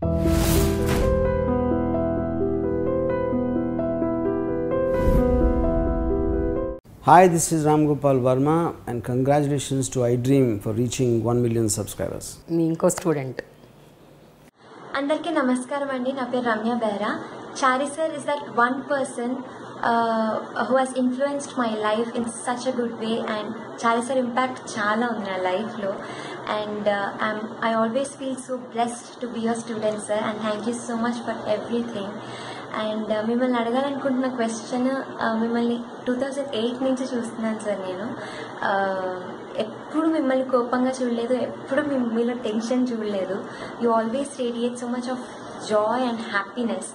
Hi, this is Ram Gopal Verma, and congratulations to iDream for reaching 1 million subscribers. మీ ఇంకో student అందరికీ నమస్కారం అండి నా పేరు Ramya Behra Chary sir is that one person who has influenced my life in such a good way and Chary sir impact చాలా ఉంది నా లైఫ్లో and I always feel so blessed to be your student sir and thank you so much for everything and మిమ్మల్ని అడగాలనుకుంటున్న question మిమ్మల్ని two thousand eight నుంచి చూస్తున్నాను sir నేను Uh, ఎప్పుడు మిమ్మల్ని కోపంగా చూడలేదు ఎప్పుడు మీ మీలో టెన్షన్ చూడలేదు you always radiate so much of joy and happiness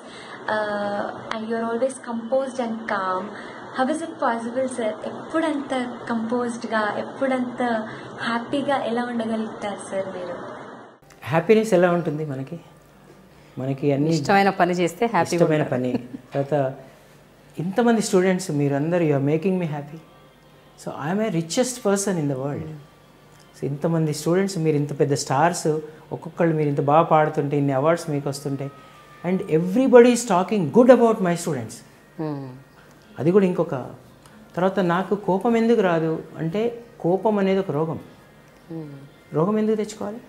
and you are always composed and calm how is it possible sir ఎప్పుడంత కంపోజ్డ్గా ఎప్పుడంత హ్యాపీగా ఎలా ఉండగలుగుతారు సార్ మీరు హ్యాపీనెస్ ఎలా ఉంటుంది మనకి మనకి అన్ని ఇష్టమైన పని చేస్తే హ్యాపీ ఇష్టమైన పని తర్వాత ఇంతమంది స్టూడెంట్స్ మీరందరూ you are making me happy so I'm a richest person in the world so ఇంతమంది స్టూడెంట్స్ మీరు ఇంత పెద్ద స్టార్స్ ఒక్కొక్కళ్ళు మీరు ఇంత బాగా పాడుతుంటే ఇన్ని అవార్డ్స్ మీకు వస్తుంటాయి and everybody is talking good about my students అది కూడా ఇంకొక తర్వాత నాకు కోపం ఎందుకు రాదు అంటే కోపం అనేది ఒక రోగం రోగం ఎందుకు తెచ్చుకోవాలి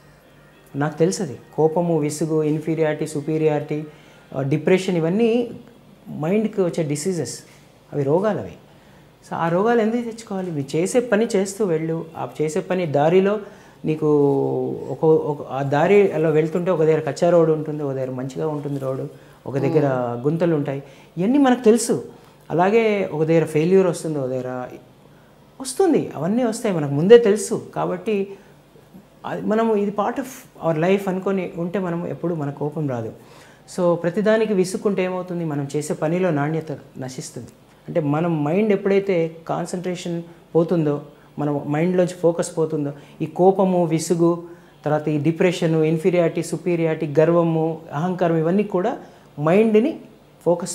నాకు తెలుసు అది కోపము విసుగు ఇన్ఫీరియారిటీ సుపీరియారిటీ డిప్రెషన్ ఇవన్నీ మైండ్కి వచ్చే డిసీజెస్ అవి రోగాలు అవి సో ఆ రోగాలు ఎందుకు తెచ్చుకోవాలి మీరు చేసే పని చేస్తూ వెళ్ళు ఆ చేసే పని దారిలో నీకు ఒక ఒక ఆ దారి అలా వెళ్తుంటే ఒక దగ్గర కచ్చా రోడ్డు ఉంటుంది ఒక దగ్గర మంచిగా ఉంటుంది రోడ్డు ఒక దగ్గర గుంతలు ఉంటాయి ఇవన్నీ మనకు తెలుసు అలాగే ఒక దగ్గర ఫెయిల్యూర్ వస్తుంది ఒక దగ్గర వస్తుంది అవన్నీ వస్తాయి మనకు ముందే తెలుసు కాబట్టి అది మనము ఇది పార్ట్ ఆఫ్ అవర్ లైఫ్ అనుకొని ఉంటే మనం ఎప్పుడు మన కోపం రాదు సో ప్రతిదానికి విసుక్కుంటే ఏమవుతుంది మనం చేసే పనిలో నాణ్యత నశిస్తుంది అంటే మనం మైండ్ ఎప్పుడైతే కాన్సన్ట్రేషన్ పోతుందో మన మైండ్లోంచి ఫోకస్ పోతుందో ఈ కోపము విసుగు తర్వాత ఈ డిప్రెషన్ ఇన్ఫీరియారిటీ సుపీరియారిటీ గర్వము అహంకారం ఇవన్నీ కూడా మైండ్ని ఫోకస్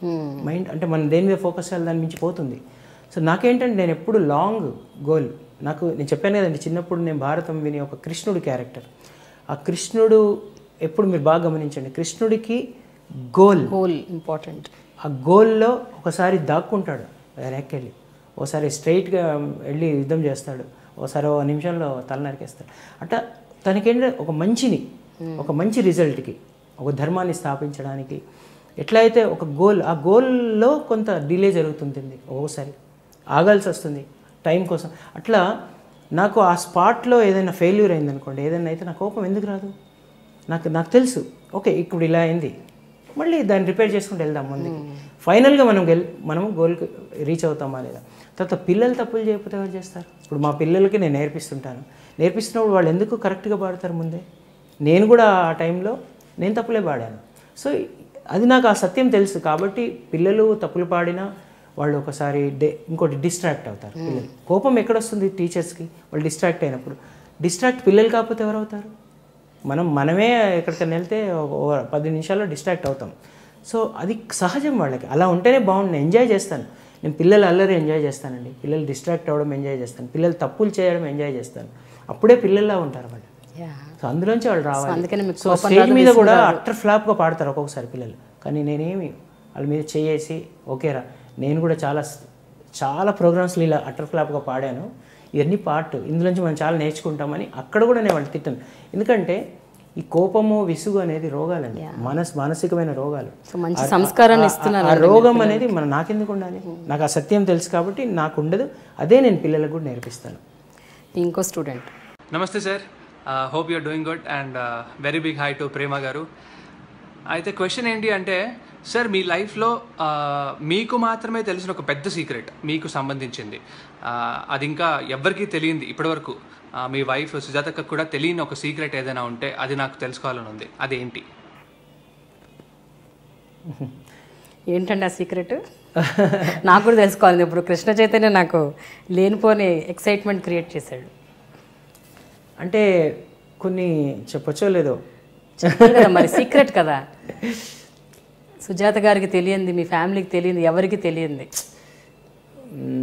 మైండ్ అంటే మనం దేని మీద ఫోకస్ చేయాలి దాని మించి పోతుంది సో నాకేంటంటే నేను ఎప్పుడు లాంగ్ గోల్ నాకు నేను చెప్పాను కదండి చిన్నప్పుడు నేను భారతం విని ఒక కృష్ణుడు క్యారెక్టర్ ఆ కృష్ణుడు ఎప్పుడు మీరు బాగా గమనించండి కృష్ణుడికి గోల్ గోల్ ఇంపార్టెంట్ ఆ గోల్లో ఒకసారి దాక్కుంటాడు వెనక్కి ఓసారి స్ట్రైట్గా వెళ్ళి యుద్ధం చేస్తాడు ఓసారి ఒక నిమిషంలో తల నరికేస్తాడు అట్లా తనకేంటంటే ఒక మంచిని ఒక మంచి రిజల్ట్కి ఒక ధర్మాన్ని స్థాపించడానికి ఎట్లయితే ఒక గోల్ ఆ గోల్లో కొంత డిలే జరుగుతుంటుంది ఒక్కోసారి ఆగాల్సి వస్తుంది టైం కోసం అట్లా నాకు ఆ స్పాట్లో ఏదైనా ఫెయిల్యూర్ అయిందనుకోండి ఏదైనా అయితే నా కోపం ఎందుకు రాదు నాకు నాకు తెలుసు ఓకే ఇప్పుడు ఇలా అయింది మళ్ళీ దాన్ని రిపేర్ చేసుకుంటూ వెళ్దాం ముందుకి ఫైనల్గా మనం గెల్ మనం గోల్కి రీచ్ అవుతామా లేదా తర్వాత పిల్లలు తప్పులు చేయకపోతే ఎవరు చేస్తారు ఇప్పుడు మా పిల్లలకి నేను నేర్పిస్తుంటాను నేర్పిస్తున్నప్పుడు వాళ్ళు ఎందుకు కరెక్ట్గా పాడతారు ముందే నేను కూడా ఆ టైంలో నేను తప్పులే పాడాను సో అది నాకు ఆ సత్యం తెలుసు కాబట్టి పిల్లలు తప్పులు పాడినా వాళ్ళు ఒకసారి డే ఇంకోటి డిస్ట్రాక్ట్ అవుతారు పిల్లలు కోపం ఎక్కడొస్తుంది టీచర్స్కి వాళ్ళు డిస్ట్రాక్ట్ అయినప్పుడు డిస్ట్రాక్ట్ పిల్లలు కాకపోతే ఎవరు అవుతారు మనం మనమే ఎక్కడికైనా వెళ్తే ఒక ఒక పది నిమిషాల్లో డిస్ట్రాక్ట్ అవుతాం సో అది సహజం వాళ్ళకి అలా ఉంటేనే బాగుంది నేను ఎంజాయ్ చేస్తాను నేను పిల్లలు అల్లరి ఎంజాయ్ చేస్తానండి పిల్లలు డిస్ట్రాక్ట్ అవ్వడం ఎంజాయ్ చేస్తాను పిల్లలు తప్పులు చేయడం ఎంజాయ్ చేస్తాను అప్పుడే పిల్లల్లా ఉంటారు వాళ్ళు సో అందులోంచి వాళ్ళు రావాలి అందుకని మీకు సో స్టేజ్ మీద కూడా అట్టర్ ఫ్లాప్గా పాడతారు ఒక్కొక్కసారి పిల్లలు కానీ నేనేమి వాళ్ళ మీద చేసి ఓకేరా నేను కూడా చాలా చాలా ప్రోగ్రామ్స్లో ఇలా అట్టర్ ఫ్లాప్గా పాడాను ఇవన్నీ పార్ట్ ఇందులోంచి మనం చాలా నేర్చుకుంటామని అక్కడ కూడా నేను వాళ్ళు తిట్టాను ఎందుకంటే ఈ కోపము విసుగు అనేది రోగాలండి మనస్ మానసికమైన రోగాలు సో మంచి సంస్కారాన్ని ఆ- ఆ- ఇస్తున్నారు ఆ రోగం అనేది మన నాకెందుకు ఉండాలి నాకు ఆ సత్యం తెలుసు కాబట్టి నాకు ఉండదు అదే నేను పిల్లలకు కూడా నేర్పిస్తాను మీ ఇంకో స్టూడెంట్ నమస్తే sir hope you're doing good and very big hi to Prema గారు అయితే క్వశ్చన్ ఏంటి అంటే సార్ మీ లైఫ్లో మీకు మాత్రమే తెలిసిన ఒక పెద్ద సీక్రెట్ మీకు సంబంధించింది Uh, అది ఇంకా ఎవ్వరికీ తెలియంది ఇప్పటివరకు Uh, మీ వైఫ్ సుజాతకు కూడా తెలియని ఒక సీక్రెట్ ఏదైనా ఉంటే అది నాకు తెలుసుకోవాలని ఉంది అదేంటి ఏంటండి ఆ సీక్రెట్ నాకు కూడా తెలుసుకోవాలి ఇప్పుడు కృష్ణ చైతన్య నాకు లేనిపోని ఎక్సైట్మెంట్ క్రియేట్ చేశాడు అంటే కొన్ని చెప్పొచ్చో లేదో చెప్పాలి కదా మరి సీక్రెట్ కదా సుజాత గారికి తెలియంది మీ ఫ్యామిలీకి తెలియంది ఎవరికి తెలియంది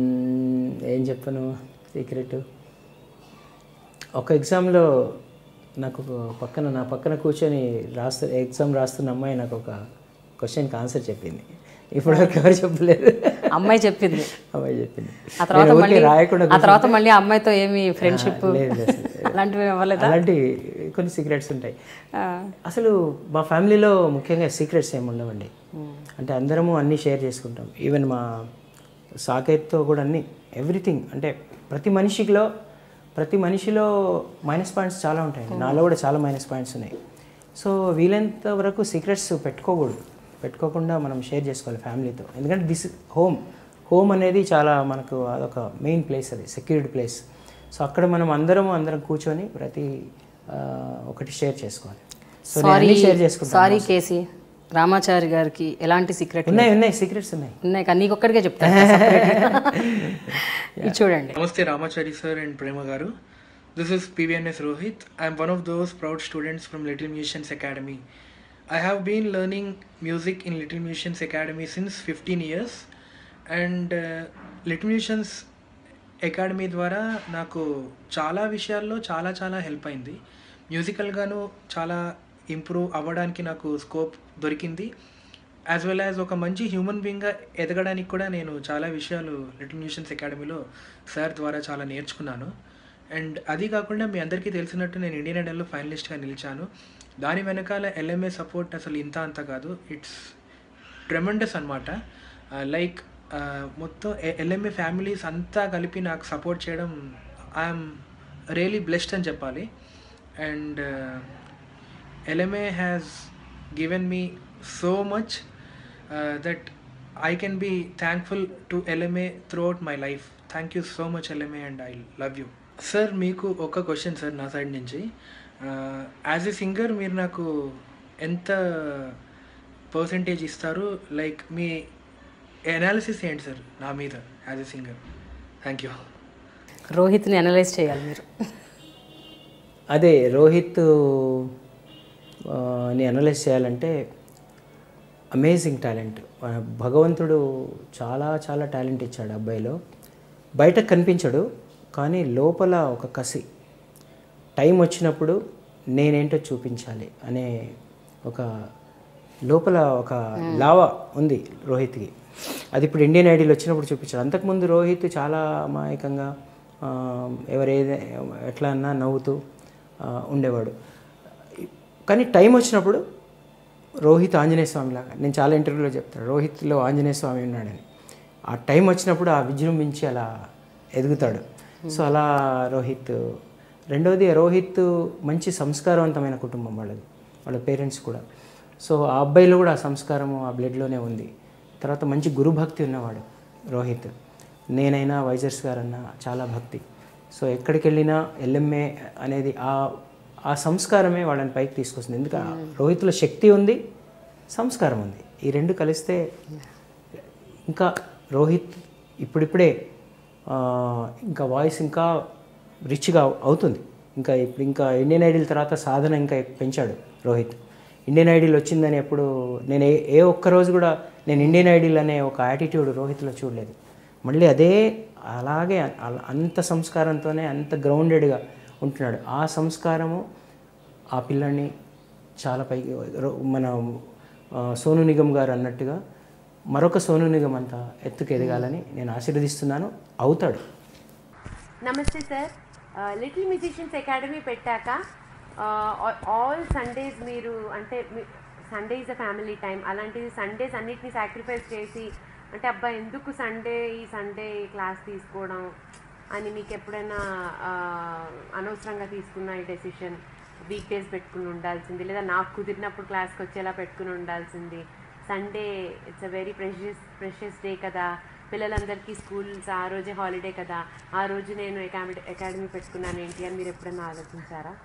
మ్మ్, ఏం చెప్పను సీక్రెట్ ఒక ఎగ్జామ్లో నాకు ఒక పక్కన నా పక్కన కూర్చొని రాస్తు ఎగ్జామ్ రాస్తున్న అమ్మాయి నాకు ఒక క్వశ్చన్కి ఆన్సర్ చెప్పింది ఇప్పటివరకు ఎవరు చెప్పలేదు అమ్మాయి చెప్పింది అమ్మాయి చెప్పింది ఆ తర్వాత నేను ఊరికే మళ్ళీ రాయకుండా ఆ తర్వాత మళ్ళీ ఆ అమ్మాయితో ఏమి ఫ్రెండ్షిప్ లేదు, లేదు. అలాంటివి అవ్వలేదా అలాంటి కొన్ని సీక్రెట్స్ ఉంటాయి ఆ, అసలు మా ఫ్యామిలీలో ముఖ్యంగా సీక్రెట్స్ ఏమి ఉండవండి అంటే అందరము అన్నీ షేర్ చేసుకుంటాం ఈవెన్ మా సాకేత్తో కూడా అన్ని ఎవ్రీథింగ్ అంటే ప్రతి మనిషిలో ప్రతి మనిషిలో మైనస్ పాయింట్స్ చాలా ఉంటాయండి నాలో కూడా చాలా మైనస్ పాయింట్స్ ఉన్నాయి సో వీలైనంత వరకు సీక్రెట్స్ పెట్టుకోకూడదు పెట్టుకోకుండా మనం షేర్ చేసుకోవాలి ఫ్యామిలీతో ఎందుకంటే దిస్ హోమ్ హోమ్ అనేది చాలా మనకు అదొక మెయిన్ ప్లేస్ అది సెక్యూరిటీ ప్లేస్ సో అక్కడ మనం అందరం అందరం కూర్చొని ప్రతి ఆ, ఒకటి షేర్ చేసుకోవాలి సో నేను సారీ అన్నీ షేర్ చేసుకుంటాను సారీ కేసీ రామాచారి గారికి ఎలాంటి సీక్రెట్ ఉన్నాయి ఉన్నాయి సీక్రెట్స్ ఉన్నాయి ఉన్నాయి కానీ నీకు ఒక్కడికే చెప్తాను ఇది చూడండి Namaste Ramachari sir and Prema Garu. This is PVNS Rohit. I am one of those proud students from Little Musicians Academy. I have been learning music in Little Musicians Academy since 15 years and uh, Little Musicians academy ద్వారా నాకు చాలా విషయాల్లో చాలా చాలా help అయింది మ్యూజికల్గాను చాలా improve అవ్వడానికి నాకు స్కోప్ దొరికింది యాజ్ వెల్ యాజ్ ఒక మంచి హ్యూమన్ బీయింగ్గా ఎదగడానికి కూడా నేను చాలా విషయాలు లిటిల్ మ్యూజిషన్స్ అకాడమీలో సార్ ద్వారా చాలా నేర్చుకున్నాను అండ్ అది కాకుండా మీ అందరికీ తెలిసినట్టు నేను ఇండియన్ ఐడల్లో ఫైనలిస్ట్గా నిలిచాను దాని వెనకాల ఎల్ఎంఏ సపోర్ట్ అసలు ఇంత అంత కాదు ఇట్స్ ట్రెమెండస్ అనమాట లైక్ మొత్తం ఎల్ఎంఏ ఫ్యామిలీస్ అంతా కలిపి నాకు సపోర్ట్ చేయడం ఐఎమ్ రియలీ బ్లెస్డ్ అని చెప్పాలి and LMA has given me so much uh, that I can be thankful to LMA throughout my life. Thank you so much LMA and I love you. Sir మీకు ఒక question sir నా side నుంచి as a singer మీరు నాకు ఎంత percentage ఇస్తారు like మీ analysis ఏంటి సార్ నా మీద as a singer thank you రోహిత్ని అనలైజ్ చేయాలి మీరు అదే రోహిత్ ఆ, ని అనలైజ్ చేయాలంటే అమేజింగ్ టాలెంట్ భగవంతుడు చాలా చాలా టాలెంట్ ఇచ్చాడు అబ్బాయిలో బయట కనిపించడు కానీ లోపల ఒక కసి టైం వచ్చినప్పుడు నేనేంటో చూపించాలి అనే ఒక లోపల ఒక లావా ఉంది రోహిత్కి అది ఇప్పుడు ఇండియన్ ఐడీలు వచ్చినప్పుడు చూపించాడు అంతకుముందు రోహిత్ చాలా అమాయకంగా ఆ, ఎవరేదే ఎట్లా అన్నా నవ్వుతూ ఆ, ఉండేవాడు కానీ టైం వచ్చినప్పుడు రోహిత్ ఆంజనేయ స్వామి లాగా నేను చాలా ఇంటర్వ్యూలో చెప్తాను రోహిత్లో ఆంజనేయ స్వామి ఉన్నాడని ఆ టైం వచ్చినప్పుడు ఆ విజృంభించి అలా ఎదుగుతాడు సో అలా రోహిత్ రెండవది రోహిత్ మంచి సంస్కారవంతమైన కుటుంబం వాళ్ళది వాళ్ళ పేరెంట్స్ కూడా సో ఆ అబ్బాయిలో కూడా ఆ సంస్కారము ఆ బ్లడ్లోనే ఉంది తర్వాత మంచి గురుభక్తి ఉన్నవాడు రోహిత్ నేనైనా వైజర్స్ గారన్నా చాలా భక్తి సో ఎక్కడికి వెళ్ళినా ఎల్ఎంఏ అనేది ఆ ఆ సంస్కారమే వాళ్ళని పైకి తీసుకొస్తుంది ఎందుకంటే రోహిత్లో శక్తి ఉంది సంస్కారం ఉంది ఈ రెండు కలిస్తే ఇంకా రోహిత్ ఇప్పుడిప్పుడే ఆ, ఇంకా వాయిస్ ఇంకా రిచ్గా అవుతుంది ఇంకా ఇప్పుడు ఇంకా ఇండియన్ ఐడల్ తర్వాత సాధన ఇంకా పెంచాడు రోహిత్ ఇండియన్ ఐడల్ వచ్చిందని ఎప్పుడు నేను ఏ ఏ ఒక్క రోజు కూడా నేను ఇండియన్ ఐడల్ అనే ఒక యాటిట్యూడ్ రోహిత్లో చూడలేదు మళ్ళీ అదే అలాగే అల- అంత సంస్కారంతోనే అంత గ్రౌండెడ్గా ఉంటున్నాడు ఆ సంస్కారము ఆ పిల్లాన్ని చాలా పైకి రో- మన ఆ, సోను నిగమ్ గారు అన్నట్టుగా మరొక సోను నిగమ్ అంత ఎత్తుకు ఎదగాలని నేను ఆశీర్వదిస్తున్నాను అవుతాడు నమస్తే సార్ లిటిల్ మ్యూజిషియన్స్ అకాడమీ పెట్టాక ఆల్ సండేస్ మీరు అంటే Sunday is a family time అలాంటిది సండేస్ అన్నిటిని సాక్రిఫైస్ చేసి అంటే అబ్బా ఎందుకు సండే ఈ సండే క్లాస్ తీసుకోవడం అని మీకు ఎప్పుడైనా ఆ, అనవసరంగా తీసుకున్న ఈ డెసిషన్ వీక్ డేస్ పెట్టుకుని ఉండాల్సింది లేదా నాకు కుదిరినప్పుడు క్లాస్కి వచ్చేలా పెట్టుకుని ఉండాల్సింది Sunday it's a very precious precious day కదా పిల్లలందరికీ స్కూల్స్ ఆ రోజే హాలిడే కదా ఆ రోజు నేను అకాడమీ అకాడమీ పెట్టుకున్నాను ఏంటి అని మీరు ఎప్పుడైనా ఆలోచించారా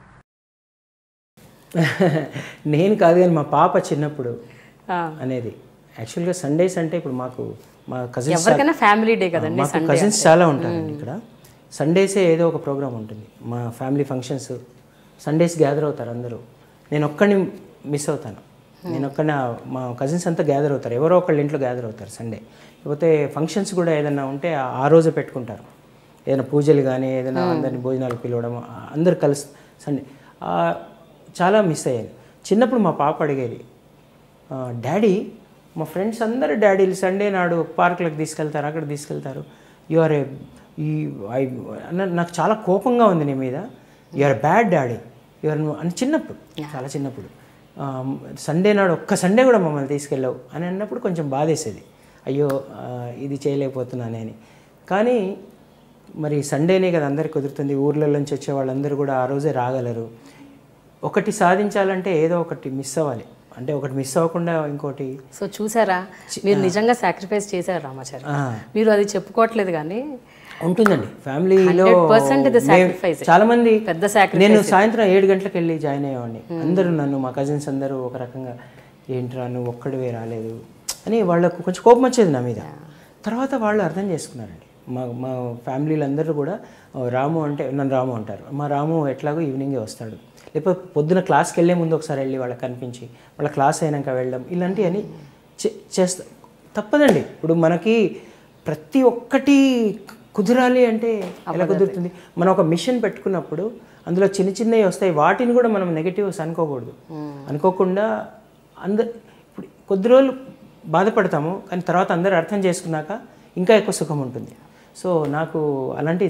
నేను కాదు కానీ మా పాప చిన్నప్పుడు ఆ, అనేది యాక్చువల్గా సండేస్ అంటే ఇప్పుడు మాకు మా కజిన్స్ ఎవరికైనా ఫ్యామిలీ డే కదండి మాకు కజిన్స్ చాలా ఉంటారండి ఇక్కడ సండేసే ఏదో ఒక ప్రోగ్రామ్ ఉంటుంది మా ఫ్యామిలీ ఫంక్షన్స్ సండేస్ గ్యాదర్ అవుతారు అందరూ నేను ఒక్కడిని మిస్ అవుతాను నేను ఒక్కడిని మా కజిన్స్ అంతా గ్యాదర్ అవుతారు ఎవరో ఒకళ్ళ ఇంట్లో గ్యాదర్ అవుతారు సండే లేకపోతే ఫంక్షన్స్ కూడా ఏదైనా ఉంటే ఆ- ఆ రోజే పెట్టుకుంటారు ఏదైనా పూజలు కానీ ఏదైనా అందరిని భోజనాలు పిలవడం ఆ- అందరు కలిసి సండే ఆ, చాలా మిస్ అయ్యాను చిన్నప్పుడు మా పాప అడిగేది "ఆ, డాడీ మా ఫ్రెండ్స్ అందరు డాడీలు సండే నాడు పార్కులకు తీసుకెళ్తారు అక్కడ తీసుకెళ్తారు యు ఆర్ ఏ ఈ ఐ అన్న- నాకు చాలా కోపంగా ఉంది నీ మీద you are bad daddy you are అని చిన్నప్పుడు చాలా చిన్నప్పుడు ఆ, సండే నాడు ఒక్క సండే కూడా మమ్మల్ని తీసుకెళ్ళావు అని అన్నప్పుడు కొంచెం బాధేసేది అయ్యో ఆ, ఇది చేయలేకపోతున్నానే అని కానీ మరి సండేనే కదా అందరికి కుదురుతుంది ఊర్ల నుంచి వచ్చే వాళ్ళందరూ కూడా ఆ రోజే రాగలరు ఒకటి సాధించాలంటే ఏదో ఒకటి మిస్ అవ్వాలి అంటే ఒకటి మిస్ అవ్వకుండా ఇంకోటి సో చూసారా మీరు నిజంగా సాక్రిఫైస్ చేశారు రామాచారి ఆ. మీరు అది చెప్పుకోవట్లేదు కానీ ఉంటుందండి ఫ్యామిలీలో 100% ఇది మేము- sacrifice. చాలా మంది పెద్ద sacrifice నేను సాయంత్రం ఏడు గంటలకు వెళ్ళి జాయిన్ అయ్యేవాడిని అందరూ నన్ను మా కజిన్స్ అందరూ ఒక రకంగా ఏంట్రా నువ్వు ఒక్కడివే రాలేదు అని వాళ్ళకు కొంచెం కోపం వచ్చేది నా మీద తర్వాత వాళ్ళు అర్థం చేసుకున్నారండి మా మా ఫ్యామిలీలు అందరూ కూడా "ఓ, రాము అంటే నన్ను రాము అంటారు మా రాము ఎట్లాగో ఈవినింగే వస్తాడు లేకపోతే పొద్దున క్లాస్కి వెళ్ళే ముందు ఒకసారి వెళ్ళి వాళ్ళకి కనిపించి వాళ్ళ క్లాస్ అయినాక వెళ్ళడం ఇలాంటివన్నీ చే- చేస్తా తప్పదండి ఇప్పుడు మనకి ప్రతి ఒక్కటి కుదరాలి అంటే ఎలా కుదురుతుంది మనం ఒక మిషన్ పెట్టుకున్నప్పుడు అందులో చిన్న చిన్నవి వస్తాయి వాటిని కూడా మనం నెగిటివ్స్ అనుకోకూడదు అనుకోకుండా అంద ఇప్పుడు కొద్ది రోజులు బాధపడతాము కానీ తర్వాత అందరూ అర్థం చేసుకున్నాక ఇంకా ఎక్కువ సుఖం ఉంటుంది సో నాకు అలాంటి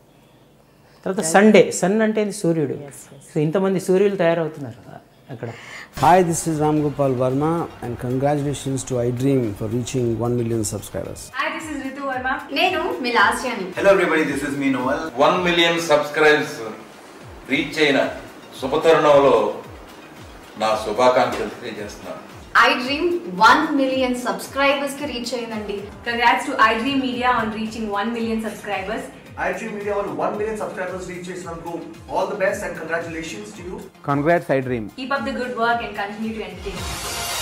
తర్వాత సండే సన్ అంటే ఇది సూర్యుడు సో ఇంతమంది సూర్యులు తయారవుతున్నారు అక్కడ Hi, this is Ram Gopal Verma, and congratulations to iDream for reaching 1 million subscribers. నేను మీ లాస్ట్ అని Hello everybody, this is me Noel. One million subscribes reach అయిన శుభతరుణంలో నా శుభాకాంక్షలు తెలియజేస్తున్నాను I dream one million subscribers కి రీచ్ అయిందండి Congrats to iDream Media on reaching 1 million subscribers. iDream Media on 1 million subscribers reach Islamco. All the best and congratulations to you. Congrats, I Dream. Keep up the good work and continue to entertain.